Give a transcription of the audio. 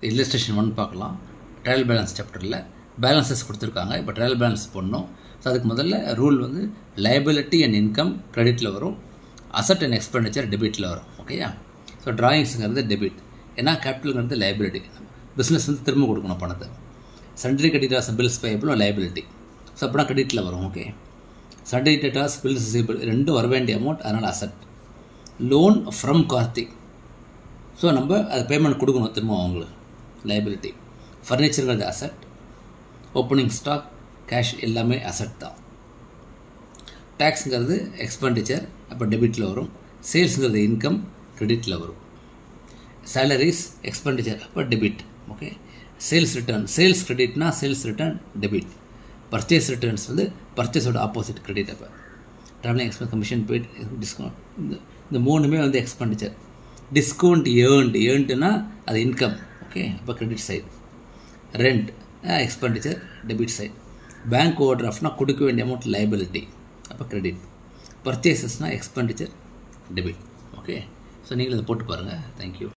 illustration one பார்க்கலாம் trial balance சாப்டரில் balances கொடுத்துருக்காங்க இப்போ ட்ரையல் பேலன்ஸ் பண்ணணும் ஸோ அதுக்கு முதல்ல ரூல் வந்து லைபிலிட்டி அண்ட் இன்கம் கிரெடிட்டில் வரும் அசட் அண்ட் எக்ஸ்பெண்டிச்சர் டெபிட்டில் வரும் ஓகேயா ஸோ ட்ராயிங்ஸுங்கிறது டெபிட் ஏன்னா கேபிட்டலுங்கிறது லைபிலிட்டி பிஸ்னஸ் வந்து திரும்ப கொடுக்கணும் பணத்தை சண்டரி கிரெடிட்டாஸ் பில்ஸ் பேபிளும் லைபிலிட்டி ஸோ அப்படின்னா கிரெடிட்டில் வரும் okay sundry debtors bills receivable ரெண்டும் வர வேண்டிய அமௌண்ட் அதனால் asset loan from Karthik so நம்ம அதை பேமெண்ட் கொடுக்கணும் திரும்ப அவங்களுக்கு லைபிலிட்டி ஃபர்னிச்சருங்கிறது அசட் ஓப்பனிங் ஸ்டாக் கேஷ் எல்லாமே அசட் தான் டேக்ஸுங்கிறது எக்ஸ்பெண்டிச்சர் அப்போ டெபிட்டில் வரும் சேல்ஸுங்கிறது இன்கம் கிரெடிட்டில் வரும் சேலரிஸ் எக்ஸ்பெண்டிச்சர் அப்போ debit okay sales return sales கிரெடிட்னா sales return debit purchase returns வந்து பர்ச்சேஸோட ஆப்போசிட் கிரெடிட் அப்போ travelling expense commission paid discount இந்த இந்த மூணுமே வந்து எக்ஸ்பெண்டிச்சர் டிஸ்கவுண்ட் ஏர்ன்டு ஏர்ன்ட்டுனா அது இன்கம் ஓகே அப்போ credit side rent expenditure debit side bank ஓவர் டிராஃப்ட்னா கொடுக்க வேண்டிய அமௌண்ட் லைபிலிட்டி அப்போ கிரெடிட் பர்ச்சேசஸ்னால் எக்ஸ்பெண்டிச்சர் டெபிட் ஓகே ஸோ நீங்களும் இதை போட்டு பாருங்கள் தேங்க்யூ